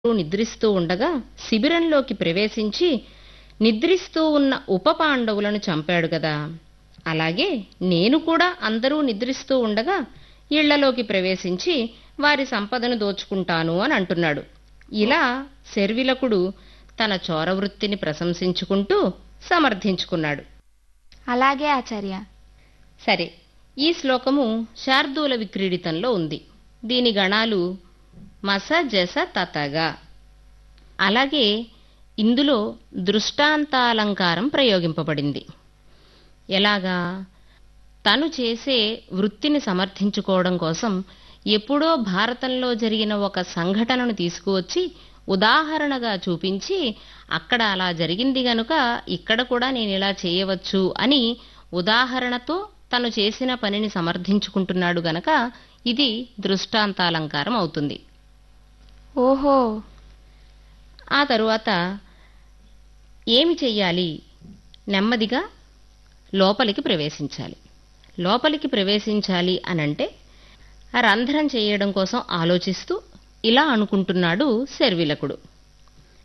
నిద్రిస్తూ ఉండగా శిబిరంలోకి ప్రవేశించి నిద్రిస్తూ ఉన్న ఉప పాండవులను చంపాడు గదా అలాగే నేను కూడా అందరూ నిద్రిస్తూ ఉండగా ఇళ్లలోకి ప్రవేశించి వారి సంపదను దోచుకుంటాను అని అంటున్నాడు ఇలా శర్విలకుడు తన చోరవృత్తిని ప్రశంసించుకుంటూ సమర్థించుకున్నాడు అలాగే ఆచార్య సరే ఈ శ్లోకము శార్దూల విక్రీడితంలో ఉంది దీని గణాలు మస జస తతగా అలాగే ఇందులో దృష్టాంతాలంకారం ప్రయోగింపబడింది ఎలాగా తను చేసే వృత్తిని సమర్థించుకోవడం కోసం ఎప్పుడో భారతంలో జరిగిన ఒక సంఘటనను తీసుకువచ్చి ఉదాహరణగా చూపించి అక్కడ అలా జరిగింది గనుక ఇక్కడ కూడా నేను ఇలా చేయవచ్చు అని ఉదాహరణతో తను చేసిన పనిని సమర్థించుకుంటున్నాడు గనక ఇది దృష్టాంతాలంకారం అవుతుంది ఓహో ఆ తరువాత ఏమి చెయ్యాలి నెమ్మదిగా లోపలికి ప్రవేశించాలి లోపలికి ప్రవేశించాలి అనంటే రంధ్రం చేయడం కోసం ఆలోచిస్తూ ఇలా అనుకుంటున్నాడు శర్విలకుడు